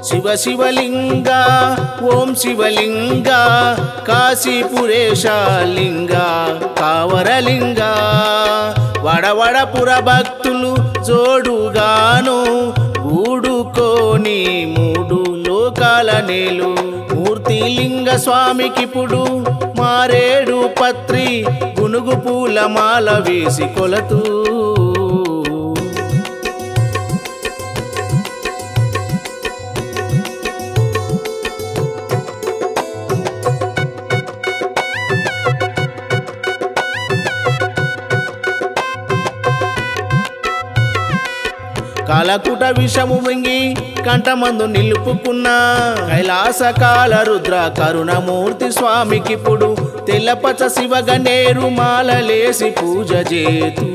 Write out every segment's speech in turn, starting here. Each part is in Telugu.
శివ శివలింగ ఓం శివలింగ కాశీపురేశ లింగ కావరలింగ వడవడపుర భక్తులు జోడుగాను గూడుకోని మూడు లోకాల నేలు మూర్తిలింగ స్వామికిప్పుడు మారేడు పత్రి గునుగు పూల మాల వేసి కొలతూ కాలకుట విషము మింగి కంఠమందు నిలుపుకున్న కైలాసకాల రుద్ర కరుణమూర్తి స్వామికిప్పుడు తెల్లపచ శివగనేరు మాలలేసి పూజ చేతూ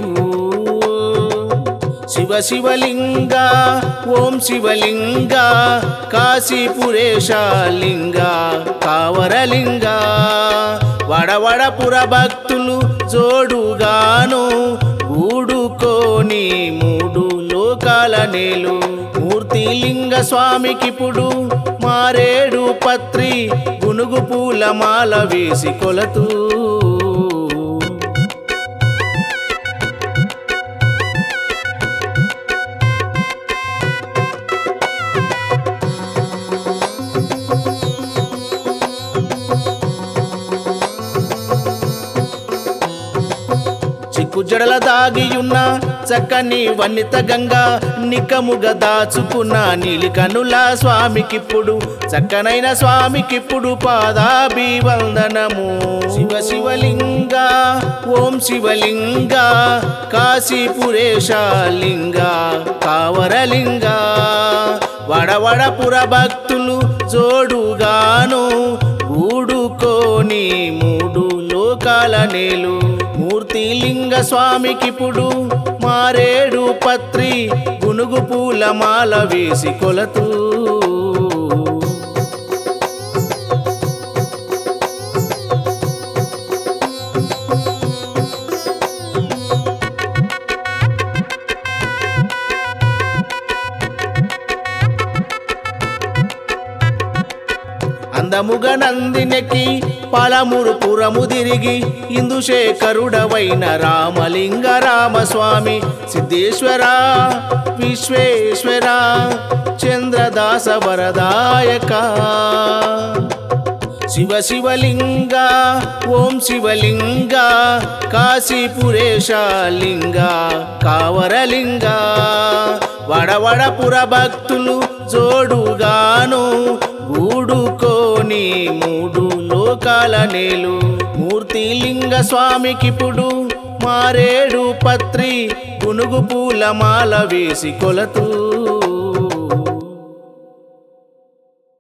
శివ శివలింగ ఓం శివలింగ కాశీపురేశ లింగ కావరలింగ వడవడపుర భక్తులు జోడుగాను గూడుకోని మూడు లోకాల నేలు మూర్తిలింగ స్వామికిప్పుడు మారేడు పత్రి గునుగు పూల మాల వేసి కొలతూ చిక్కుజడల దాగియున్న చక్కని వన్నిత గంగా నికముగా దాచుకున్న నీలి కనుల స్వామికిప్పుడు చక్కనైన స్వామికిప్పుడు పాదాభివందనము శివ శివలింగ ఓం శివలింగ కాశీపురేశ లింగ కావరలింగ వడవడపుర భక్తులు జోడుగాను గూడుకోని మూడు లోకాల నేలు మూర్తిలింగ స్వామికిప్పుడు మారేడు పత్రి గునుగు పూల మాల వేసి కొలతూ అందముగ నందినెక్కి పలమురు పురము తిరిగి ఇందుశేఖరుడవైన రామలింగ రామస్వామి సిద్ధేశ్వర విశ్వేశ్వర చంద్రదాస వరదాయక శివ శివలింగ ఓం శివలింగ కాశీపురేశ లింగ కావరలింగ వడవడపుర భక్తులు జోడుగాను గూడుకోని మూడు లోకాల నేలు మూర్తిలింగ స్వామికిప్పుడు మారేడు పత్రి గునుగు పూల మాల వేసి కొలతూ